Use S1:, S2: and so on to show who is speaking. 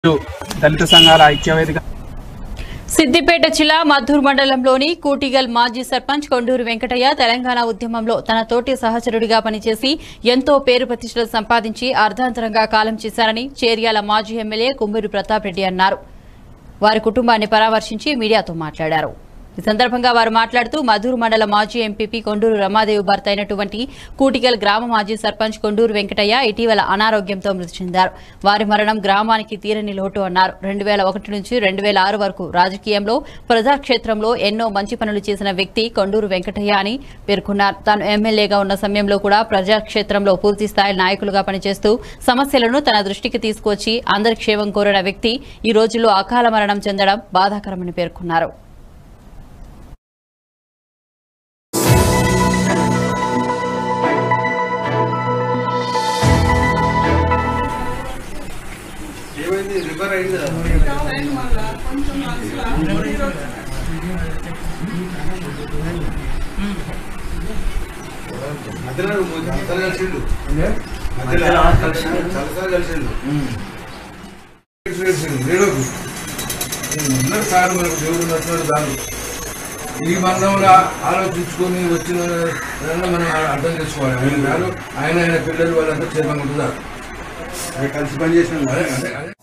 S1: దళిత సంఘాల ఐక్యవేదిక
S2: సిద్దిపేట జిల్లా మద్దూరు మండలంలోని కూటిగల్ మాజీ సర్పంచ్ కొండూరు వెంకటయ్య తెలంగాణ ఉద్యమంలో తన తోటి సహచరుడిగా పనిచేసి ఎంతో పేరు ప్రతిష్టలు సంపాదించి అర్ధాంతరంగా కాలం చేశారని చేర్యాల మాజీ ఎమ్మెల్యే కుమ్మూరు ప్రతాప్ రెడ్డి అన్నారు వారి కుటుంబాన్ని పరామర్శించి మీడియాతో మాట్లాడారు ఈ సందర్భంగా వారు మాట్లాడుతూ మధురు మండల మాజీ ఎంపీపీ కొండూరు రమాదేవి భర్త అయినటువంటి కూటిగల్ గ్రామ మాజీ సర్పంచ్ కొండూరు వెంకటయ్య ఇటీవల అనారోగ్యంతో మృతి చెందారు వారి మరణం గ్రామానికి తీరని లోటు అన్నారు రెండు వేల ఒకటి నుంచి రెండు వేల ఆరు వరకు రాజకీయంలో ప్రజాక్షేత్రంలో ఎన్నో మంచి పనులు చేసిన వ్యక్తి కొండూరు వెంకటయ్య అని పేర్కొన్నారు తాను ఎమ్మెల్యేగా ఉన్న సమయంలో కూడా ప్రజాక్షేత్రంలో పూర్తి స్థాయి నాయకులుగా పనిచేస్తూ సమస్యలను తన దృష్టికి తీసుకువచ్చి అందరి క్షేమం కోరిన వ్యక్తి ఈ రోజుల్లో అకాల మరణం చెందడం బాధాకరమని పేర్కొన్నారు
S3: ఏమైంది రిపేర్ అయింది మధ్యలో చలసారి కలిసిండు మధ్యలో చలసారి కలిసిండు లేడోకు అందరు సార్ మనకు దేవుడు నచ్చినాడు దాని ఈ బంధంలో ఆలోచించుకొని వచ్చిన విధంగా మనం అర్థం చేసుకోవాలి ఆయన గారు ఆయన ఆయన పిల్లలు వాళ్ళంతా క్షేమంగా ఉంటుందా
S4: కలిసి పని చేసిన
S3: అదే అదే అదే